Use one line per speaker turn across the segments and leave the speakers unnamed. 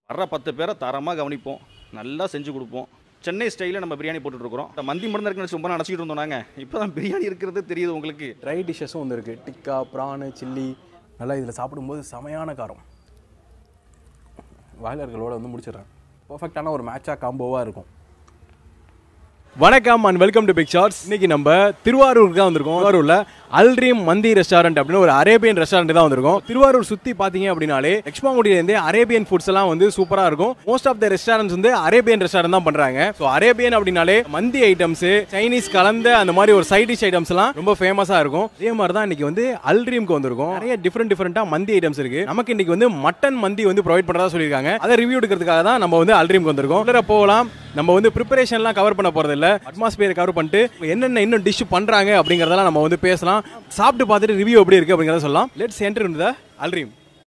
வர்ற பத்து பேரை தரமாக கவனிப்போம் நல்லா செஞ்சு கொடுப்போம் சென்னை ஸ்டைலில் நம்ம பிரியாணி போட்டுட்ருக்குறோம் இந்த மந்தி மட்டும் தான் இருக்குன்னு ரொம்ப நினச்சிக்கிட்டு இருந்தோம் நாங்கள் இப்போ தான் பிரியாணி இருக்கிறது தெரியுது உங்களுக்கு
ட்ரை டிஷ்ஷஸும் வந்து இருக்குது டிக்கா ப்ரானு சில்லி நல்லா இதில் சாப்பிடும்போது செமையான காரம் வாயிலர்களோட வந்து முடிச்சிடுறேன் பர்ஃபெக்டான ஒரு மேட்சாக காம்போவாக இருக்கும் வணக்கம் and welcome to big shorts இன்னைக்கு நம்ம திருவாரூருக்கு தான் வந்திருக்கோம் திருவாரூர்ல அல்ரீம் மந்தி ரெஸ்டாரண்ட் அப்படின்னு ஒரு அரேபியன் ரெஸ்டாரண்ட் தான் வந்திருக்கோம் திருவாரூர் சுத்தி பாத்தீங்க அப்படின்னாலே எக்ஸ்பாங்குடியிலேருந்து அரேபியன் ஃபுட்ஸ் எல்லாம் வந்து சூப்பரா இருக்கும் மோஸ்ட் ஆஃப் த ரெஸ்டாரண்ட்ஸ் வந்து அரேபியன் ரெஸ்டாரண்ட் தான் பண்றாங்க ஸோ அரேபியன் அப்படின்னாலே மந்தி ஐட்டம்ஸ் சைனீஸ் கலந்த அந்த மாதிரி ஒரு சைட் டிஷ் ஐட்டம்ஸ் எல்லாம் ரொம்ப ஃபேமஸா இருக்கும் அதே மாதிரி தான் இன்னைக்கு வந்து அல்ரீம்க்கு வந்திருக்கும் நிறைய டிஃப்ரெண்ட் டிஃப்ரெண்டா மந்தி ஐட்டம்ஸ் இருக்கு நமக்கு இன்னைக்கு வந்து மட்டன் மந்தி வந்து ப்ரொவைட் பண்றதா சொல்லியிருக்காங்க அதை ரிவ்யூ எடுக்கிறதுக்காக தான் நம்ம வந்து அல்ரீம்க்கு வந்திருக்கோம் உள்ளார போகலாம் நம்ம வந்து ப்ரிப்பரேஷன்லாம் கவர் பண்ண போறது இல்ல அட்மாஸ்பியர் கவர் பண்ணிட்டு என்னென்ன இன்னும் டிஷ் பண்றாங்க அப்படிங்கறதெல்லாம் நம்ம வந்து பேசலாம் சாப்பிட்டு பார்த்துட்டு ரிவ்யூ எப்படி இருக்கு அப்படிங்கறத சொல்லலாம் let's enter in the Al Reem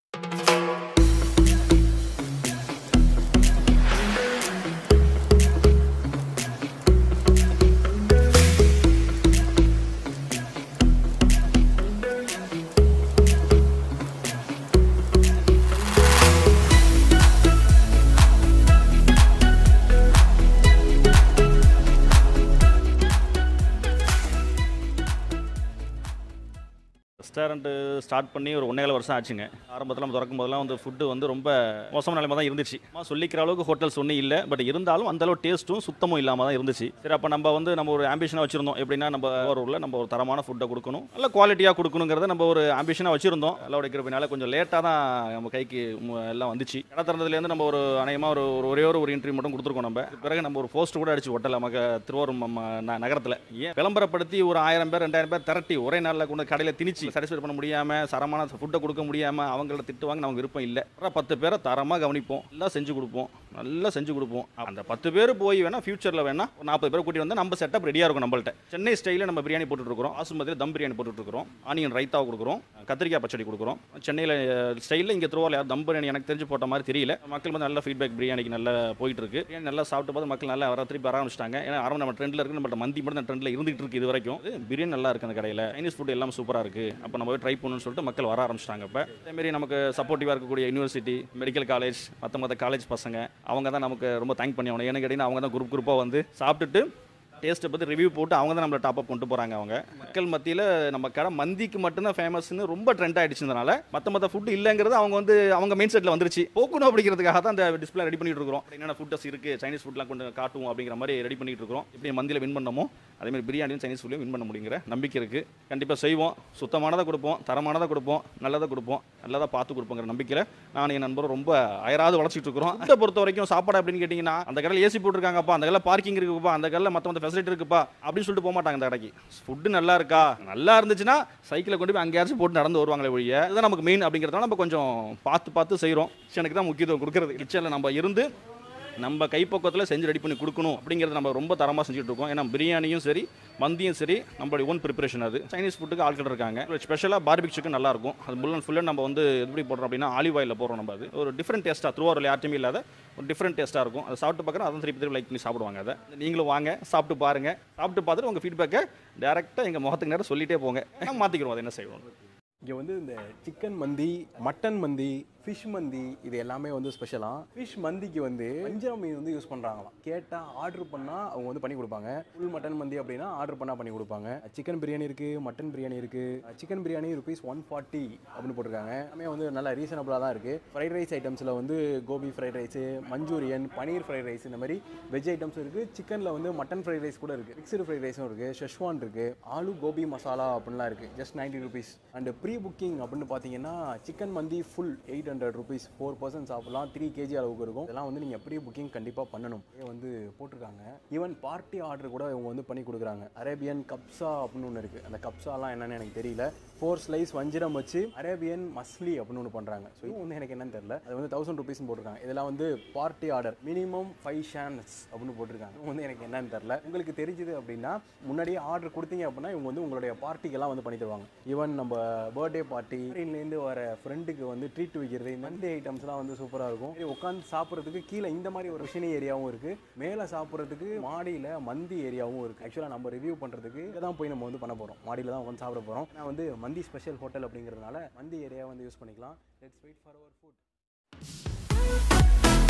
restaurant start பண்ணி ஒரு ஒன்றேகால வருஷம் ஆச்சுங்க ஆரம்பத்தில் நம்ம திறக்கும் போதெல்லாம் வந்து ஃபுட்டு வந்து ரொம்ப மோசமான நிலைமை தான் இருந்துச்சு சும்மா சொல்லிக்கிற அளவுக்கு ஹோட்டல்ஸ் ஒன்றும் இல்லை பட் இருந்தாலும் அந்த அளவு டேஸ்ட்டும் சுத்தமும் இல்லாமல் தான் இருந்துச்சு சரி அப்போ நம்ம வந்து நம்ம ஒரு ஆம்பிஷனாக வச்சிருந்தோம் எப்படின்னா நம்ம ஊரில் நம்ம ஒரு தரமான ஃபுட்டை கொடுக்கணும் நல்ல குவாலிட்டியாக கொடுக்கணுங்கிறத நம்ம ஒரு ஆம்பிஷனாக வச்சிருந்தோம் எல்லாம் உடைக்கிறதுனால கொஞ்சம் லேட்டாக தான் நம்ம கைக்கு மு- எல்லாம் வந்துச்சு கடை திறந்ததுலேருந்து நம்ம ஒரு அநேகமாக ஒரு ஒரு ஒரே ஒரு ஒரு இன்டர்வியூ மட்டும் கொடுத்துருக்கோம் நம்ம பிறகு நம்ம ஒரு போஸ்ட் கூட அடிச்சு ஒட்டல நமக்கு திருவாரூர் நம்ம ந- நகரத்தில் ஏன் விளம்பரப்படுத்தி ஒரு ஆயிரம் பேர் ரெண்டாயிரம் பேர் திரட்டி ஒரே நாளில் கொண்டு கடையில் திணிச்சு சாட்டிஸ்ஃபை பண்ண முடியாமல் சரமான ஃபுட்டை கொடுக்க முடியாமல் அவங்கள திட்டுவாங்க நமக்கு விருப்பம் இல்லை அப்புறம் பத்து பேரை தரமாக கவனிப்போம் நல்லா செஞ்சு கொடுப்போம் நல்லா செஞ்சு கொடுப்போம் அந்த பத்து பேர் போய் வேணா ஃபியூச்சரில் வேணா ஒரு நாற்பது பேர் கூட்டி வந்தால் நம்ம செட்டப் ரெடியாக இருக்கும் நம்மள்ட்ட சென்னை ஸ்டைலில் நம்ம பிரியாணி போட்டுட்டு இருக்கிறோம் ஆசுமதியில் தம் பிரியாணி போட்டுட்டு இருக்கிறோம் ஆனியன் ரைத்தா கொடுக்குறோம் கத்திரிக்காய் பச்சடி கொடுக்குறோம் சென்னையில் ஸ்டைலில் இங்கே திருவாரூர் யார் தம் பிரியாணி எனக்கு தெரிஞ்சு போட்ட மாதிரி தெரியல மக்கள் வந்து நல்ல ஃபீட்பேக் பிரியாணிக்கு நல்லா போயிட்டு இருக்கு பிரியாணி நல்லா சாப்பிட்டு பார்த்து மக்கள் நல்லா வர திருப்பி வர ஆரம்பிச்சிட்டாங்க ஏன்னா ஆரம்பம் நம்ம ட்ரெண்டில் இருக்கு நம்மள்ட்ட மந்தி மட்டும் ட்ரெண்டில் இருந்துகிட்டு இருக்கு இது வரைக்கும் இது பிரியாணி நல்லா இருக்கு அந்த கடையில் சைனீஸ் ஃபுட் எல்லாம் சூப்பராக இருக்கு அப்போ நம்ம போய் ட்ரை பண்ணணும்னு சொல்லிட்டு மக்கள் வர ஆரம்பிச்சிட்டாங்க இப்போ அதேமாரி நமக்கு சப்போர்ட்டிவாக இருக்கக்கூடிய யூனிவர்சிட்டி மெடிக்கல் காலேஜ் மற்ற மற்ற காலேஜ் பசங்க அவங்க தான் நமக்கு ரொம்ப தேங்க் பண்ணி ஆகணும் ஏன்னு கேட்டிங்கன்னா அவங்க தான் குரூப் குரூப்பாக வந்து சாப்பிட்டுட்டு டேஸ்ட்டை பற்றி ரிவ்யூ போட்டு அவங்க தான் நம்மளை டாப் அப் கொண்டு போகிறாங்க அவங்க மக்கள் மத்தியில் நம்ம கடை மந்திக்கு மட்டும்தான் ஃபேமஸ்னு ரொம்ப ட்ரெண்ட் ஆயிடுச்சுனால மற்ற மற்ற ஃபுட் இல்லைங்கிறது அவங்க வந்து அவங்க மெயின் செட்டில் வந்துருச்சு போக்கணும் அப்படிங்கிறதுக்காக தான் அந்த டிஸ்பிளே ரெடி பண்ணிட்டு இருக்கிறோம் என்னென்ன ஃபுட்டஸ் இருக்குது சைனீஸ் ஃபுட்லாம் கொண்டு காட்டுவோம் அப்படிங்கிற மாதிரி ரெடி பண்ணிட்டு இருக்கிறோம் எப்படி மந்தியில் வின் பண்ணமோ அதேமாதிரி பிரியாணியும் சைனீஸ் ஃபுட்லையும் வின் பண்ண முடியுங்கிற நம்பிக்கை இருக்குது கண்டிப்பாக செய்வோம் சுத்தமானதை கொடுப்போம் தரமானதை கொடுப்போம் நல்லதை கொடுப்போம் நல்லதாக பார்த்து கொடுப்போங்கிற நம்பிக்கையில் நான் என் நண்பரும் ரொம்ப அயராது வளர்ச்சிட்டு இருக்கிறோம் அதை பொறுத்த வரைக்கும் சாப்பாடு அப்படின்னு கேட்டிங்கன்னா அந்த கடையில் ஏசி போட்டிருக்காங்கப்பா அந்த கடையில் பார்க்கிங் இருக்குப்பா அந்த கடையில் மற்ற மற்ற ஃபெசிலிட்டி இருக்குப்பா அப்படின்னு சொல்லிட்டு போக மாட்டாங்க அந்த கடைக்கு ஃபுட்டு நல்லா இருக்கா நல்லா இருந்துச்சுன்னா சைக்கிளை கொண்டு போய் அங்கேயாச்சும் போட்டு நடந்து வருவாங்களே ஒழிய இதுதான் நமக்கு மெயின் அப்படிங்கிறதால நம்ம கொஞ்சம் பார்த்து பார்த்து செய்கிறோம் கிச்சனுக்கு தான் முக்கியத்துவம் கொடுக்குறது கிச்சனில் நம்ம இருந்து நம்ம கைப்பக்குவத்தில் செஞ்சு ரெடி பண்ணி கொடுக்கணும் அப்படிங்கிறத நம்ம ரொம்ப தரமாக செஞ்சுட்டு இருக்கோம் ஏன்னா பிரியாணியும் சரி மந்தியும் சரி நம்மளுடைய ஓன் ப்ரிப்பரேஷன் அது சைனீஸ் ஃபுட்டுக்கு ஆட்கள் இருக்காங்க ஸ்பெஷலாக பார்பிக் சிக்கன் நல்லா இருக்கும் அது ஃபுல் அண்ட் ஃபுல்லாக நம்ம வந்து எப்படி போடுறோம் அப்படின்னா ஆலிவ் ஆயிலில் போடுறோம் நம்ம அது ஒரு டிஃப்ரெண்ட் டேஸ்ட்டாக திருவாரூர் யார்ட்டுமே இல்லாத ஒரு டிஃப்ரெண்ட் டேஸ்ட்டாக இருக்கும் அதை சாப்பிட்டு பார்க்குறோம் அதான் திருப்பி திருப்பி லைக் பண்ணி சாப்பிடுவாங்க அதை நீங்களும் வாங்க சாப்பிட்டு பாருங்கள் சாப்பிட்டு பார்த்துட்டு உங்கள் ஃபீட்பேக்கை டேரெக்டாக எங்கள் முகத்துக்கு நேரம் சொல்லிட்டே போங்க மாற்றிக்கிறோம் அதை என்ன செய்வோம்
இங்கே வந்து இந்த சிக்கன் மந்தி மட்டன் மந்தி ஃபிஷ் மந்தி இது எல்லாமே வந்து ஸ்பெஷலாக ஃபிஷ் மந்திக்கு வந்து வஞ்சரம் மீன் வந்து யூஸ் பண்ணுறாங்களாம் கேட்டால் ஆர்டர் பண்ணால் அவங்க வந்து பண்ணி கொடுப்பாங்க ஃபுல் மட்டன் மந்தி அப்படின்னா ஆர்டர் பண்ணால் பண்ணி கொடுப்பாங்க சிக்கன் பிரியாணி இருக்குது மட்டன் பிரியாணி இருக்குது chicken biryani rupees one forty அப்படின்னு போட்டிருக்காங்க எல்லாமே வந்து நல்லா ரீசனபிளாக தான் இருக்குது ஃப்ரைட் ரைஸ் ஐட்டம்ஸில் வந்து gobi fried rice manchurian paneer fried rice இந்த மாதிரி வெஜ் ஐட்டம்ஸ் இருக்குது சிக்கனில் வந்து மட்டன் ஃப்ரைட் ரைஸ் கூட இருக்குது மிக்சடு ஃப்ரைட் ரைஸும் இருக்குது ஷெஷ்வான் இருக்குது ஆலு கோபி மசாலா அப்படின்லாம் இருக்குது just ninety rupees and pre booking அப்படின்னு பார்த்தீங்கன்னா chicken mandi full eight hundred rupees four persons சாப்பிடலாம் த்ரீ கேஜி அளவுக்கு இருக்கும் இதெல்லாம் வந்து நீங்கள் ப்ரீ புக்கிங் கண்டிப்பாக பண்ணணும் இதே வந்து போட்டிருக்காங்க ஈவன் பார்ட்டி ஆர்டர் கூட இவங்க வந்து பண்ணி கொடுக்குறாங்க அரேபியன் கப்ஸா அப்படின்னு ஒன்று இருக்குது அந்த கப்ஸாலாம் என்னன்னு எனக்கு தெரியல ஃபோர் ஸ்லைஸ் வஞ்சிரம் வச்சு அரேபியன் மஸ்லி அப்படின்னு ஒன்று பண்ணுறாங்க ஸோ இது வந்து எனக்கு என்னன்னு தெரியல அது வந்து தௌசண்ட் ருபீஸ்னு போட்டிருக்காங்க இதெல்லாம் வந்து பார்ட்டி ஆர்டர் மினிமம் ஃபைவ் ஷான்ஸ் அப்படின்னு போட்டிருக்காங்க இது வந்து எனக்கு என்னன்னு தெரியல உங்களுக்கு தெரிஞ்சுது அப்படின்னா முன்னாடியே ஆர்டர் கொடுத்தீங்க அப்படின்னா இவங்க வந்து உங்களுடைய பார்ட்டிக்கெல்லாம் வந்து பண்ணி தருவாங்க ஈவன் நம்ம பர்த்டே பார்ட்டி ஃபாரின்லேருந்து வர ஃப்ரெண்டுக்கு வந்து ட்ரீட் வைக்கிறது இந்த மாதிரி ஐட்டம்ஸ்லாம் வந்து சூப்பராக இருக்கும் சரி, உட்காந்து சாப்பிட்றதுக்கு கீழே இந்த மாதிரி ஒரு விஷனி ஏரியாவும் இருக்குது மேலே சாப்பிட்றதுக்கு மாடியில் மந்தி ஏரியாவும் இருக்குது ஆக்சுவலாக நம்ம ரிவ்யூ பண்ணுறதுக்கு இங்கே தான் போய் நம்ம வந்து பண்ண போகிறோம் மாடியில் தான் உட்காந்து சாப்பிட போகிறோம் நான் வந்து மந்தி ஸ்பெஷல் ஹோட்டல் அப்படிங்கிறதுனால மந்தி ஏரியா வந்து யூஸ் பண்ணிக்கலாம் let's wait for our food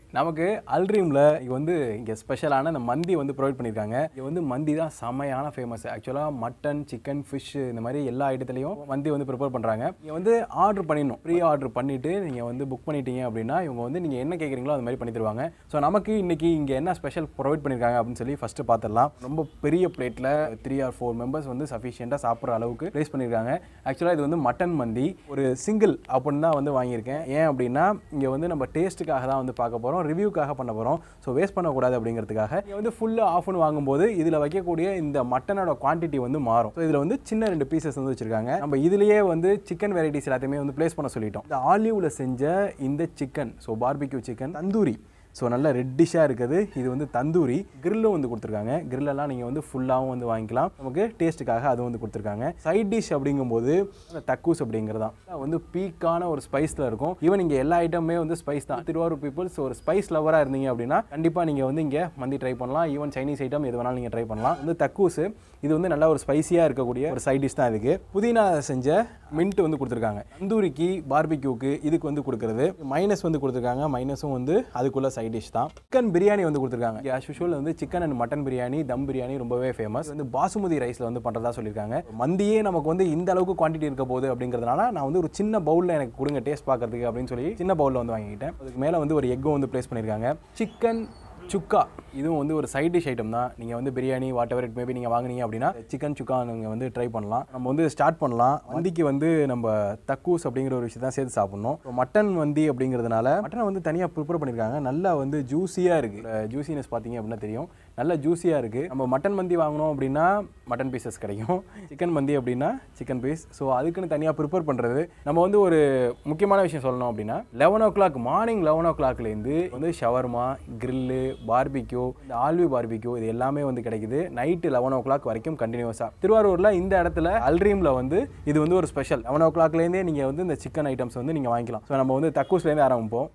நமக்கு அல்ட்ரீமில் இங்கே வந்து இங்கே ஸ்பெஷலான இந்த மந்தி வந்து ப்ரொவைட் பண்ணியிருக்காங்க இங்கே வந்து மந்தி தான் செமையான ஃபேமஸ் ஆக்சுவலாக மட்டன் சிக்கன் ஃபிஷ் இந்த மாதிரி எல்லா ஐட்டத்துலையும் மந்தி வந்து ப்ரிப்பேர் பண்ணுறாங்க நீங்கள் வந்து ஆர்டர் பண்ணிடணும் ப்ரீ ஆர்டர் பண்ணிவிட்டு நீங்கள் வந்து புக் பண்ணிட்டீங்க அப்படின்னா இவங்க வந்து நீங்கள் என்ன கேட்குறீங்களோ அது மாதிரி பண்ணி தருவாங்க ஸோ நமக்கு இன்னைக்கு இங்கே என்ன ஸ்பெஷல் ப்ரொவைட் பண்ணியிருக்காங்க அப்படின்னு சொல்லி ஃபஸ்ட்டு பார்த்துடலாம் ரொம்ப பெரிய பிளேட்டில் த்ரீ ஆர் ஃபோர் மெம்பர்ஸ் வந்து சஃபிஷியண்ட்டாக சாப்பிட்ற அளவுக்கு ப்ளேஸ் பண்ணியிருக்காங்க ஆக்சுவலாக இது வந்து மட்டன் மந்தி ஒரு சிங்கிள் அப்படின்னு தான் வந்து வாங்கியிருக்கேன் ஏன் அப்படின்னா இங்கே வந்து நம்ம டேஸ்ட்டுக்காக தான் வந்து பார்க்க போகிறோம் ரிவ்யூக்காக பண்ண போகிறோம் ஸோ வேஸ்ட் பண்ணக்கூடாது அப்படிங்கிறதுக்காக இங்கே வந்து ஃபுல்லாக ஆஃப்னு வாங்கும்போது இதில் வைக்கக்கூடிய இந்த மட்டனோட குவான்டிட்டி வந்து மாறும் ஸோ இதில் வந்து சின்ன ரெண்டு பீசஸ் வந்து வச்சிருக்காங்க நம்ம இதுலேயே வந்து சிக்கன் வெரைட்டிஸ் எல்லாத்தையுமே வந்து ப்ளேஸ் பண்ண சொல்லிட்டோம் இந்த ஆலிவ்ல செஞ்ச இந்த chicken so barbecue chicken tandoori so நல்ல ரெட்டிஷாக இருக்குது இது வந்து தந்தூரி கிரில்லும் வந்து கொடுத்துருக்காங்க கிரில்லெல்லாம் நீங்கள் வந்து ஃபுல்லாகவும் வந்து வாங்கிக்கலாம் நமக்கு டேஸ்ட்டுக்காக அதுவும் வந்து கொடுத்துருக்காங்க சைட் டிஷ் அப்படிங்கும்போது அந்த தக்கூஸ் அப்படிங்கிறது தான் வந்து பீக்கான ஒரு ஸ்பைஸில் இருக்கும் ஈவன் இங்கே எல்லா ஐட்டமுமே வந்து ஸ்பைஸ் தான் திருவாரூர் பீப்புள்ஸ் ஒரு ஸ்பைஸ் லவராக இருந்தீங்க அப்படின்னா கண்டிப்பாக நீங்கள் வந்து இங்கே மந்தி ட்ரை பண்ணலாம் ஈவன் சைனீஸ் ஐட்டம் எது வேணாலும் நீங்கள் ட்ரை பண்ணலாம் வந்து தக்கூஸ் இது வந்து நல்ல ஒரு ஸ்பைசியாக இருக்கக்கூடிய ஒரு சைட் டிஷ் தான் இதுக்கு புதினா செஞ்ச மின்ட் வந்து கொடுத்துருக்காங்க தந்தூரிக்கு பார்பிக்யூக்கு இதுக்கு வந்து கொடுக்குறது மைனஸ் வந்து கொடுத்துருக்காங்க மைனஸும் வந்து அதுக்குள்ள சைட் டிஷ் தான் சிக்கன் பிரியாணி வந்து கொடுத்துருக்காங்க ஆஸ் யூஷுவல் வந்து chicken and mutton biryani dum biryani ரொம்பவே ஃபேமஸ் வந்து பாசுமதி ரைஸில் வந்து பண்ணுறதா சொல்லியிருக்காங்க மந்தியே நமக்கு வந்து இந்த அளவுக்கு குவான்டிட்டி இருக்க போகுது அப்படிங்கிறதுனால நான் வந்து ஒரு சின்ன பவுலில் எனக்கு கொடுங்க டேஸ்ட் பார்க்கறதுக்கு அப்படின்னு சொல்லி சின்ன பவுலில் வந்து வாங்கிக்கிட்டேன் அதுக்கு மேலே வந்து ஒரு எக்கும் வந்து ப்ளேஸ் பண்ணியிருக்காங்க சிக்கன் சுக்கா இதுவும் வந்து ஒரு சைட் டிஷ் ஐட்டம் தான் நீங்கள் வந்து biryani whatever it maybe நீங்கள் வாங்குனீங்க அப்படின்னா சிக்கன் சுக்கா நீங்கள் வந்து ட்ரை பண்ணலாம் நம்ம வந்து ஸ்டார்ட் பண்ணலாம் மந்திக்கு வந்து நம்ம தக்கூஸ் அப்படிங்கிற ஒரு விஷயம் தான் சேர்த்து சாப்பிட்ணும் இப்போ மட்டன் மந்தி அப்படிங்கிறதுனால மட்டனை வந்து தனியாக ப்ரிப்பேர் பண்ணியிருக்காங்க நல்லா வந்து ஜூஸியாக இருக்குது ஜூசினஸ் பார்த்தீங்க அப்படின்னா தெரியும் நல்ல ஜூஸியாக இருக்குது நம்ம மட்டன் மந்தி வாங்கினோம் அப்படின்னா மட்டன் பீசஸ் கிடைக்கும் சிக்கன் மந்தி அப்படின்னா சிக்கன் பீஸ் ஸோ அதுக்குன்னு தனியாக ப்ரிப்பேர் பண்ணுறது நம்ம வந்து ஒரு முக்கியமான விஷயம் சொல்லணும் அப்படின்னா eleven o'clock morning eleven ஓ கிளாக்லேருந்து வந்து ஷவர்மா கிரில்லு பார்பிக்யூ இந்த ஆல்வி பார்பிக்யூ இது எல்லாமே வந்து கிடைக்குது நைட்டு லெவன் ஓ கிளாக் வரைக்கும் கண்டினியூஸாக திருவாரூரில் இந்த இடத்துல அல்ட்ரீமில் வந்து இது வந்து ஒரு ஸ்பெஷல் லெவன் ஓ கிளாக்லேருந்தே நீங்கள் வந்து இந்த சிக்கன் ஐட்டம்ஸ் வந்து நீங்கள் வாங்கிக்கலாம் ஸோ நம்ம வந்து தக்கூஸ்லேருந்து ஆரம்பிப்போம்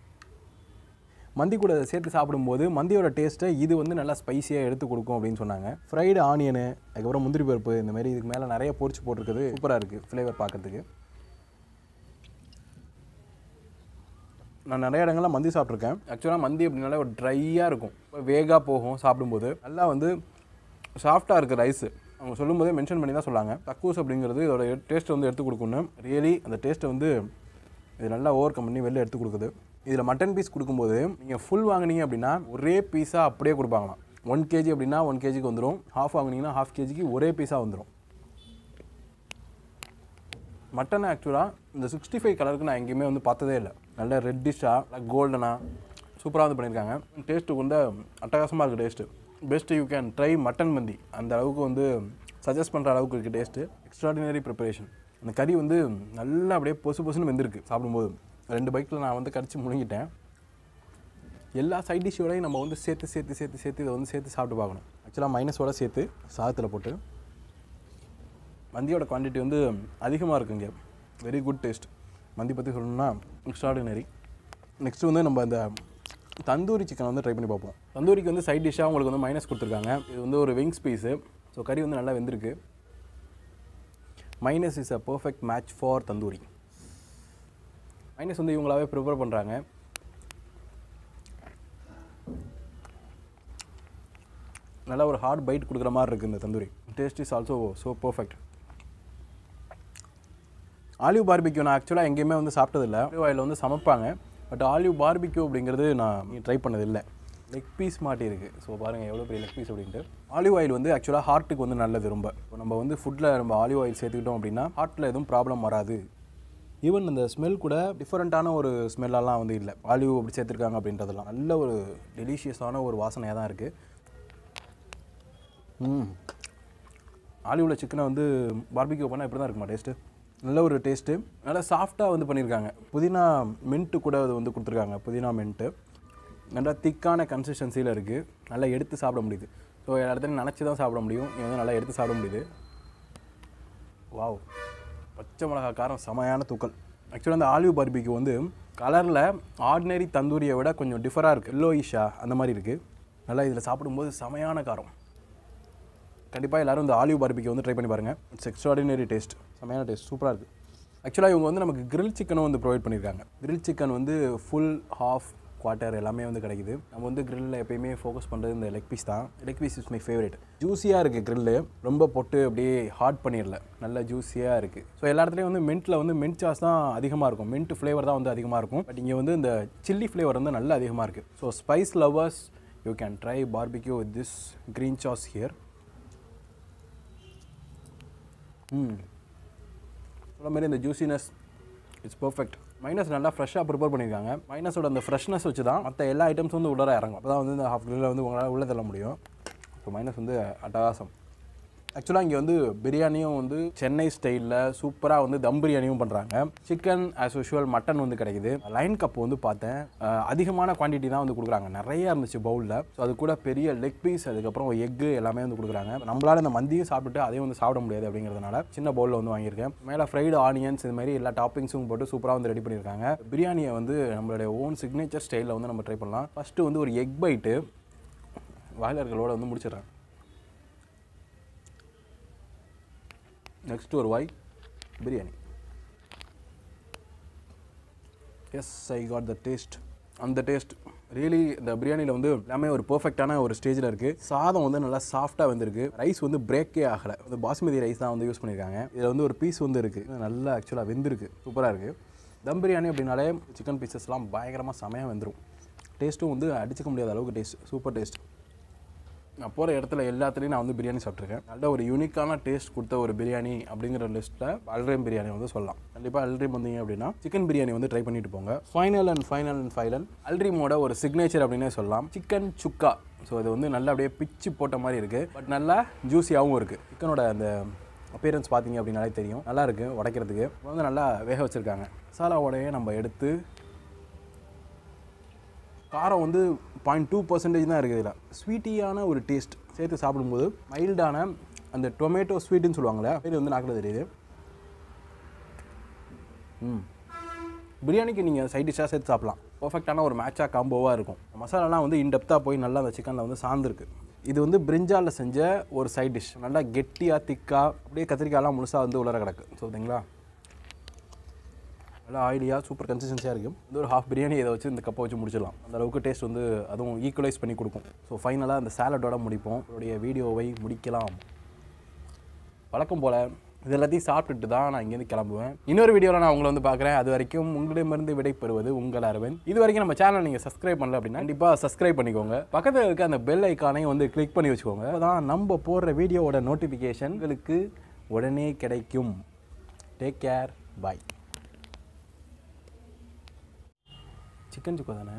மந்தி கூட சேர்த்து சாப்பிடும்போது மந்தியோட டேஸ்ட்டை இது வந்து நல்லா ஸ்பைசியாக எடுத்து கொடுக்கும் அப்படின்னு சொன்னாங்க ஃப்ரைடு ஆனியனு அதுக்கப்புறம் முந்திரி பருப்பு இந்த மாதிரி இதுக்கு மேலே நிறைய பொரிச்சு போட்டிருக்குது சூப்பராக இருக்குது ஃப்ளேவர் பார்க்கறதுக்கு நான் நிறைய இடங்கள்ல மந்தி சாப்பிட்ருக்கேன் ஆக்சுவலாக மந்தி அப்படின்னாலே ஒரு ட்ரையாக இருக்கும் வேகாக போகும் சாப்பிடும்போது நல்லா வந்து சாஃப்டாக இருக்குது ரைஸு அவங்க சொல்லும்போதே மென்ஷன் பண்ணி தான் சொன்னாங்க தக்கூஸ் அப்படிங்கிறது இதோட டேஸ்ட்டை வந்து எடுத்து கொடுக்கணும் ரியலி அந்த டேஸ்ட்டை வந்து இது நல்லா ஓவர் கம் பண்ணி வெளில எடுத்து கொடுக்குது இதில் மட்டன் பீஸ் கொடுக்கும்போது நீங்கள் ஃபுல் வாங்குனீங்க அப்படின்னா ஒரே பீஸாக அப்படியே கொடுப்பாங்களாம் ஒன் கேஜி அப்படின்னா ஒன் கேஜிக்கு வந்துடும் ஹாஃப் வாங்குனீங்கன்னா ஹாஃப் கேஜிக்கு ஒரே பீஸாக வந்துடும் மட்டன் ஆக்சுவலாக இந்த சிக்ஸ்டி ஃபைவ் கலருக்கு நான் எங்கேயுமே வந்து பார்த்ததே இல்லை நல்ல ரெட்டிஷாக கோல்டனாக சூப்பராக வந்து பண்ணியிருக்காங்க டேஸ்ட்டு வந்து அட்டகாசமாக இருக்குது taste best you can try mutton mandi அந்த அளவுக்கு வந்து சஜஸ்ட் பண்ணுற அளவுக்கு இருக்குது டேஸ்ட்டு எக்ஸ்ட்ராடினரி ப்ரிப்பரேஷன் அந்த கறி வந்து நல்லா அப்படியே பொசு பொசுன்னு வெந்திருக்கு சாப்பிடும்போது ரெண்டு பைக்கில் நான் வந்து கடிச்சு முழுங்கிட்டேன் எல்லா சைட் டிஷ்ஷோடையும் நம்ம வந்து சேர்த்து சேர்த்து சேர்த்து சேர்த்து இதை வந்து சேர்த்து சாப்பிட்டு பார்க்கணும் ஆக்சுவலாக மைனஸோட சேர்த்து சாதத்தில் போட்டு மந்தியோட குவான்டிட்டி வந்து அதிகமாக இருக்குங்க வெரி குட் டேஸ்ட் மந்தி பற்றி சொல்லணும்னா எக்ஸ்ட்ராடினரி நெக்ஸ்ட் வந்து நம்ம அந்த தந்தூரி சிக்கன் வந்து ட்ரை பண்ணி பார்ப்போம் தந்தூரிக்கு வந்து சைட் டிஷ்ஷாக உங்களுக்கு வந்து மைனஸ் கொடுத்துருக்காங்க இது வந்து ஒரு விங்ஸ் பீஸு ஸோ கறி வந்து நல்லா வெந்திருக்கு mayonnaise is a perfect match for tandoori mayonnaise வந்து இவங்களாவே ப்ரிப்பேர் பண்ணுறாங்க நல்லா ஒரு ஹார்ட் பைட் கொடுக்குற மாதிரி இருக்குது இந்த tandoori taste is also so perfect olive barbecue நான் ஆக்சுவலாக எங்கேயுமே வந்து சாப்பிட்டதில்ல ஆலிவ் ஆயில் வந்து சமைப்பாங்க பட் ஆலிவ் பார்பிக்யூ அப்படிங்கிறது நான் ட்ரை பண்ணதில்லை லெக் பீஸ் மாட்டியிருக்கு ஸோ பாருங்கள் எவ்வளோ பெரிய லெக் பீஸ் அப்படின்ட்டு ஆலிவ் ஆயில் வந்து ஆக்சுவலாக ஹார்ட்டுக்கு வந்து நல்லது ரொம்ப இப்போ நம்ம வந்து ஃபுட்டில் நம்ம ஆலிவ் ஆயில் சேர்த்துக்கிட்டோம் அப்படின்னா ஹார்ட்டில் எதுவும் ப்ராப்ளம் வராது ஈவன் அந்த ஸ்மெல் கூட டிஃப்ரெண்ட்டான ஒரு ஸ்மெல்லெல்லாம் வந்து இல்லை ஆலிவ் அப்படி சேர்த்துருக்காங்க அப்படின்றதெல்லாம் நல்ல ஒரு டெலிஷியஸான ஒரு வாசனையாக தான் இருக்குது ம் ஆலிவில் சிக்கனை வந்து பார்பிக்யூ பண்ணால் இப்படி தான் இருக்குமா டேஸ்ட்டு நல்ல ஒரு டேஸ்ட்டு நல்லா சாஃப்டாக வந்து பண்ணியிருக்காங்க புதினா மின்ட்டு கூட அது வந்து கொடுத்துருக்காங்க புதினா மின்ட்டு நல்லா திக்கான கன்சிஸ்டன்சியில் இருக்குது நல்லா எடுத்து சாப்பிட முடியுது ஸோ எல்லா இடத்துலையும் நினச்சி தான் சாப்பிட முடியும் இது வந்து நல்லா எடுத்து சாப்பிட முடியுது வாவ் பச்சை மிளகா காரம் செமையான தூக்கல் ஆக்சுவலாக அந்த ஆலிவ் பார்பிக்கு வந்து கலரில் ஆர்டினரி தந்தூரியை விட கொஞ்சம் டிஃபராக இருக்குது எல்லோயிஷா அந்த மாதிரி இருக்குது நல்லா இதில் சாப்பிடும்போது செமையான காரம் கண்டிப்பாக எல்லாரும் இந்த ஆலிவ் பார்பிக்கு வந்து ட்ரை பண்ணி பாருங்கள் இட்ஸ் எக்ஸ்ட்ராடினரி டேஸ்ட் செமையான டேஸ்ட் சூப்பராக இருக்குது ஆக்சுவலாக இவங்க வந்து நமக்கு கிரில் சிக்கனும் வந்து ப்ரொவைட் பண்ணியிருக்காங்க கிரில் சிக்கன் வந்து ஃபுல் ஹாஃப் குவார்ட்டர் எல்லாமே வந்து கிடைக்குது நம்ம வந்து கிரில்லில் எப்பயுமே ஃபோக்கஸ் பண்ணுறது இந்த லெக் பீஸ் தான் leg piece is my favourite ஜூஸியாக இருக்குது கிரில்லு ரொம்ப பொட்டு அப்படியே ஹார்ட் பண்ணிடல நல்ல ஜூஸியாக இருக்குது ஸோ எல்லா இடத்துலையும் வந்து மின்ட்டில் வந்து மின்ட் சாஸ் தான் அதிகமாக இருக்கும் மின்ட் ஃப்ளேவர் தான் வந்து அதிகமாக இருக்கும் பட் இங்கே வந்து இந்த சில்லி ஃப்ளேவர் வந்து நல்ல அதிகமாக இருக்குது so spice lovers you can try barbecue with this green sauce here hmm சொல்ல மாதிரி இந்த ஜூசினஸ் இட்ஸ் பர்ஃபெக்ட் மைனஸ் நல்லா ஃப்ரெஷ்ஷாக ப்ரிப்பேர் பண்ணியிருக்காங்க மைனஸோட அந்த ஃப்ரெஷ்னஸ் வச்சு தான் மற்ற எல்லா ஐட்டம்ஸ் வந்து உள்ளார இறங்கும் அப்போ தான் வந்து இந்த ஹாஃப் கிரில்ல வந்து உங்களால் உள்ளே தள்ள முடியும் ஸோ மைனஸ் வந்து அட்டகாசம் ஆக்சுவலாக இங்கே வந்து பிரியாணியும் வந்து சென்னை ஸ்டைலில் சூப்பராக வந்து தம் பிரியாணியும் பண்ணுறாங்க சிக்கன் ஆஸ் யூஷுவல் மட்டன் வந்து கிடைக்குது லைன் கப் வந்து பார்த்தேன் அஹ், அதிகமான குவான்டிட்டி தான் வந்து கொடுக்குறாங்க நிறைய இருந்துச்சு பவுலில் ஸோ அது கூட பெரிய லெக் பீஸ் அதுக்கப்புறம் எக்கு எல்லாமே வந்து கொடுக்குறாங்க நம்மளால இந்த மந்தியும் சாப்பிட்டுட்டு அதையும் வந்து சாப்பிட முடியாது அப்படிங்கிறதுனால சின்ன பவுலில் வந்து வாங்கியிருக்கேன் மேலே ஃப்ரைடு ஆனியன்ஸ் இது மாதிரி எல்லா டாப்பிங்ஸும் போட்டு சூப்பராக வந்து ரெடி பண்ணியிருக்காங்க பிரியாணியை வந்து நம்மளுடைய ஓன் சிக்னேச்சர் ஸ்டைலில் வந்து நம்ம ட்ரை பண்ணலாம் ஃபஸ்ட்டு வந்து ஒரு எக் பைட்டு வாயிலர்களோட வந்து முடிச்சிடுறேன் நெக்ஸ்ட் ஒரு வாய் biryani yes I got the taste அந்த டேஸ்ட் ரியலி இந்த பிரியாணியில் வந்து எல்லாமே ஒரு பெர்ஃபெக்டான ஒரு ஸ்டேஜில் இருக்குது சாதம் வந்து நல்லா சாஃப்டாக வந்திருக்கு ரைஸ் வந்து பிரேக்கே ஆகலை வந்து பாஸ்மதி ரைஸ் தான் வந்து யூஸ் பண்ணியிருக்காங்க இதில் வந்து ஒரு பீஸ் வந்து இருக்குது நல்லா ஆக்சுவலாக வெந்திருக்கு சூப்பராக இருக்குது தம் பிரியாணி அப்படின்னாலே சிக்கன் பீசஸ்லாம் பயங்கரமாக செமையாக வெந்துடும் டேஸ்ட்டும் வந்து அடிச்சுக்க முடியாத அளவுக்கு டேஸ்ட் சூப்பர் டேஸ்ட் நான் போகிற இடத்துல எல்லாத்துலேயும் நான் வந்து பிரியாணி சாப்பிட்ருக்கேன் நல்ல ஒரு யூனிக்கான டேஸ்ட் கொடுத்த ஒரு பிரியாணி அப்படிங்கிற லிஸ்ட்டில் அல்ட்ரீம் பிரியாணி வந்து சொல்லலாம் கண்டிப்பாக அல்ட்ரீம் வந்தீங்க அப்படின்னா சிக்கன் பிரியாணி வந்து ட்ரை பண்ணிட்டு போங்க final and final and final அல்ட்ரீமோட ஒரு சிக்னேச்சர் அப்படின்னே சொல்லலாம் சிக்கன் சுக்கா ஸோ இது வந்து நல்லா அப்படியே பிச்சு போட்ட மாதிரி இருக்குது பட் நல்லா ஜூஸியாகவும் இருக்குது சிக்கனோட அந்த அப்பியரன்ஸ் பார்த்தீங்க அப்படின்னாலே தெரியும் நல்லா இருக்குது உடைக்கிறதுக்கு இது வந்து நல்லா வேக வச்சுருக்காங்க மசாலாவோடையே நம்ம எடுத்து காரம் வந்து பாயிண்ட் டூ பர்சன்டேஜ் தான் இருக்குது இதில் ஸ்வீட்டியான ஒரு டேஸ்ட் சேர்த்து சாப்பிடும்போது மைல்டான அந்த டொமேட்டோ ஸ்வீட்டுன்னு சொல்லுவாங்களே பேர் வந்து நாக்கில் தெரியுது ம் பிரியாணிக்கு நீங்கள் சைட் டிஷ்ஷாக சேர்த்து சாப்பிடலாம் பர்ஃபெக்டான ஒரு மேட்சாக காம்போவாக இருக்கும் மசாலாலாம் வந்து இன்டெப்த்தாக போய் நல்லா அந்த சிக்கனில் வந்து சார்ந்திருக்கு இது வந்து பிரிஞ்சாலில் செஞ்ச ஒரு சைட் டிஷ் நல்லா கெட்டியாக திக்காக அப்படியே கத்திரிக்காயெல்லாம் முழுசாக வந்து உலர கிடக்கு சொல்லுங்களா நல்லா ஆயிலியாக சூப்பர் கன்சிஸ்டன்சியாக இருக்கும் இது ஒரு ஹாஃப் பிரியாணி இதை வச்சு இந்த கப்பை வச்சு முடிச்சிடலாம் அந்த அளவுக்கு டேஸ்ட் வந்து அதுவும் ஈக்குவலைஸ் பண்ணி கொடுக்கும் ஸோ ஃபைனலாக அந்த சாலட்டோட முடிப்போம் உங்களுடைய வீடியோவை முடிக்கலாம் வழக்கம் போல் இது எல்லாத்தையும் சாப்பிட்டுட்டு தான் நான் இங்கேருந்து கிளம்புவேன் இன்னொரு வீடியோவில் நான் உங்களை வந்து பார்க்குறேன் அது வரைக்கும் உங்களிடமிருந்து விடைபெறுவது உங்கள் அரவன் இது வரைக்கும் நம்ம சேனல் நீங்கள் சப்ஸ்கிரைப் பண்ணல அப்படின்னா கண்டிப்பாக சப்ஸ்கிரைப் பண்ணிக்கோங்க பக்கத்தில் இருக்க அந்த பெல் ஐக்கானையும் வந்து கிளிக் பண்ணி வச்சுக்கோங்க அப்பதான் நம்ம போடுற வீடியோவோட நோட்டிஃபிகேஷன் உங்களுக்கு உடனே கிடைக்கும் take care bye chicken sukka தானே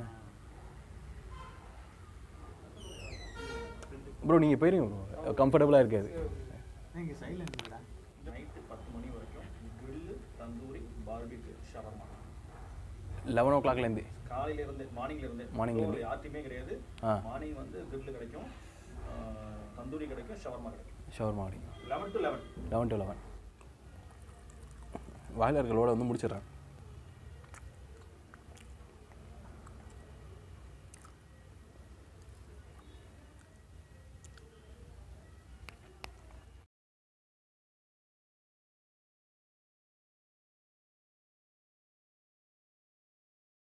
ப்ரோ நீங்கள் போயிருங்க ப்ரோ கம்ஃபர்டபுளாக இருக்காது
நீங்கள் சைலண்ட் இல்லைடா நைட்டு பத்து மணி வரைக்கும் grill tandoori barbecue shawarma
eleven ஓ கிளாக்லேருந்து
காலையில இருந்து மார்னிங்ல இருந்து
Morning ல இருந்து.
யார்ட்டையுமே கிடையாது
ஆ.
மார்னிங் வந்து கிரில்லு கிடைக்கும் ஆஹ், தந்தூரி கிடைக்கும் ஷவர்மா கிடைக்கும்
ஷவர் மாடி
eleven to eleven
eleven to eleven வாயிலர்களோட வந்து முடிச்சிடுறேன்